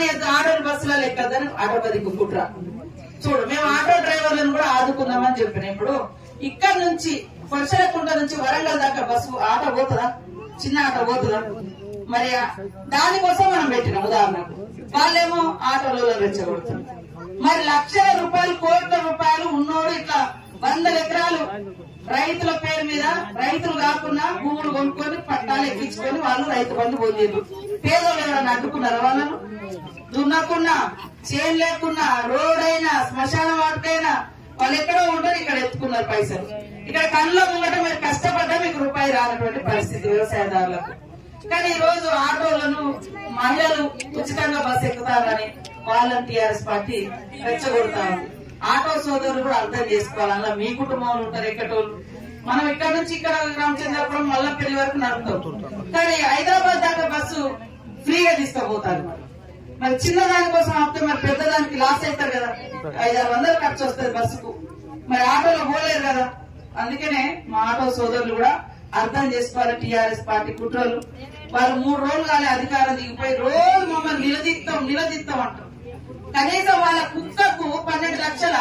ఎక్కనియద్దు ఆటోలు బస్సులలో ఎక్కద్దని ఆటో పదికి కుట్ర చూడు మేము ఆటో డ్రైవర్లను కూడా ఆదుకుందామని చెప్పిన ఇప్పుడు ఇక్కడ నుంచి కొరసలకుంట నుంచి వరంగల్ దాకా బస్సు ఆటో పోతుందా చిన్న ఆటో పోతుందా మరి ఆ- దానికోసం మనం పెట్టినాం ఉదాహరణకు వాళ్ళేమో ఆటోలలో రెచ్చగొడుతున్నారు మరి లక్షల రూపాయలు కోట్ల రూపాయలు ఉన్నోడు ఇట్లా వందల ఎకరాలు రైతుల పేరు మీద రైతులు కాకుండా భూములు కొనుక్కొని పట్టాలు ఎక్కించుకొని వాళ్ళు రైతు బంధు పొందిండ్రు పేదోళ్ళు ఎవరైనా అడ్డుకున్నారా వాళ్ళను దున్నకున్నా చేను లేకున్నా రోడ్ అయినా శ్మశాన వాటికైనా వాళ్ళు ఎక్కడో ఉంటారు ఇక్కడ ఎత్తుకున్నారు పైసలు ఇక్కడ కళ్ళలో ముంగట మీరు కష్టపడ్డా మీకు రూపాయి రానటువంటి పరిస్థితి వ్యవసాయదారులకు కానీ ఈ రోజు ఆటోలను మహిళలు ఉచితంగా బస్సు ఎక్కుతారని వాళ్ళని టీఆర్ఎస్ పార్టీ రెచ్చగొడతా ఉంది ఆటో సోదరులు కూడా అర్థం చేసుకోవాలి అలా మీ కుటుంబంలో ఉంటారు ఎక్కటోళ్ళు మనం ఇక్కడ నుంచి ఇక్కడ రామచంద్రపురం మల్లపల్లి వరకు నడుపుతాం కానీ హైదరాబాద్ దాకా బస్సు ఫ్రీగా తీసుకుపోతారు మరి చిన్న దాని కోసం ఆపితే మరి పెద్ద దానికి లాస్ అవుతారు కదా ఐదారు వందలు ఖర్చు వస్తుంది బస్సుకు మరి ఆటోలో పోలేరు కదా అందుకనే మా ఆటో సోదరులు కూడా అర్థం చేసుకోవాలి టీఆర్ఎస్ పార్టీ కుట్రలు వాళ్ళు మూడు రోజులు కానీ అధికారం దిగిపోయి రోజు మమ్మల్ని నిలదీస్తాం నిలదీస్తాం అంటారు కనీసం వాళ్ళ కుక్కకు పన్నెండు లక్షల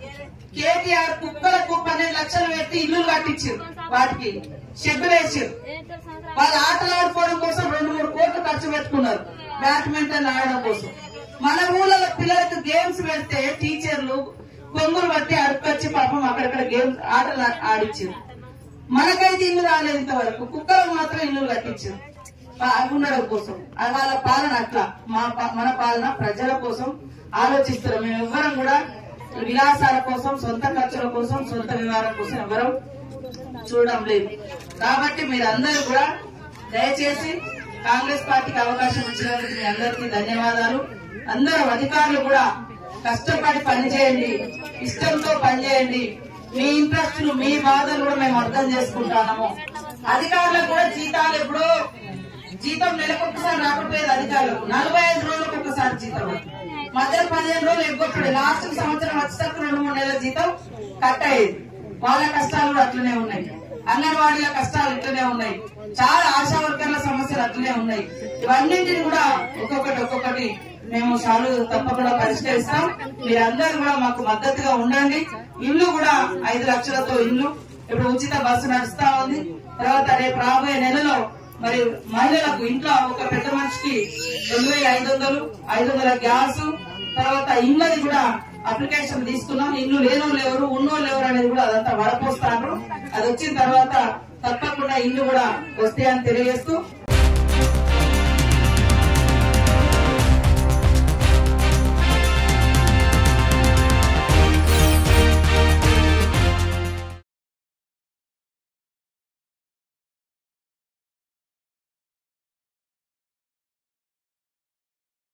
కేటీఆర్ కుక్కలకు పన్నెండు లక్షలు పెట్టి ఇల్లు కట్టించారు వాటికి షెడ్డులు వేసారు వాళ్ళు ఆటలు ఆడుకోవడం కోసం రెండు మూడు కోట్లు ఖర్చు పెట్టుకున్నారు బ్యాడ్మింటన్ ఆడడం కోసం మన ఊళ్ళో పిల్లలకు గేమ్స్ పెడితే టీచర్లు కొంగులు బట్టి అడుకొచ్చి పాపం అక్కడక్కడ గేమ్స్ ఆటలు ఆ- ఆడిచ్చారు మనకైతే ఇల్లు రాలేదు ఇంతవరకు కుక్కలకు మాత్రం ఇల్లు కట్టించారు ఆ- ఉండడం కోసం అది వాళ్ళ పాలన అట్లా మా పా- మన పాలన ప్రజల కోసం ఆలోచిస్తున్నాం మేము ఎవ్వరం కూడా విలాసాల కోసం సొంత ఖర్చుల కోసం సొంత వ్యవహారం కోసం ఎవరం చూడడం లేదు కాబట్టి మీరందరూ కూడా దయచేసి కాంగ్రెస్ పార్టీకి అవకాశం ఇచ్చినందుకు మీ అందరికీ ధన్యవాదాలు అందరూ అధికారులు కూడా కష్టపడి పనిచేయండి ఇష్టంతో పనిచేయండి మీ ఇంట్రెస్ట్ మీ బాధలు కూడా మేము అర్థం చేసుకుంటాము అధికారులకు కూడా జీతాలు ఎప్పుడో జీతం నెలకు ఒకసారి రాకపోయేది అధికారులకు నలభై ఐదు రోజులకు ఒకసారి జీతం మధ్యలో పదిహేను రోజులు ఎగ్గొట్టుడు లాస్ట్ సంవత్సరం వచ్చేసరికి రెండు మూడు నెలల జీతం కట్ అయ్యేది వాళ్ళ కష్టాలు కూడా అట్లనే ఉన్నాయి అంగన్వాడీల కష్టాలు ఇట్లనే ఉన్నాయి చాలా ఆశా వర్కర్ల సమస్యలు అట్లనే ఉన్నాయి ఇవన్నింటిని కూడా ఒక్కొక్కటి ఒక్కొక్కటి మేము సాల్వ్ తప్పకుండా పరిష్కరిస్తాం మీరందరూ కూడా మాకు మద్దతుగా ఉండండి ఇల్లు కూడా ఐదు లక్షలతో ఇల్లు ఇప్పుడు ఉచిత బస్సు నడుస్తా ఉంది తర్వాత రేపు రాబోయే నెలలో మరి మహిళలకు ఇంట్లో ఒక పెద్ద మనిషికి రెండు వేల ఐదు వందలు ఐదు వందల గ్యాస్ తర్వాత ఇళ్ళది కూడా అప్లికేషన్ తీసుకున్నాం ఇల్లు లేనోళ్ళు ఎవరు ఉన్నోళ్ళు ఎవరు అనేది కూడా అదంతా వడపోస్తారు అది వచ్చిన తర్వాత తప్పకుండా ఇల్లు కూడా వస్తాయని తెలియజేస్తూ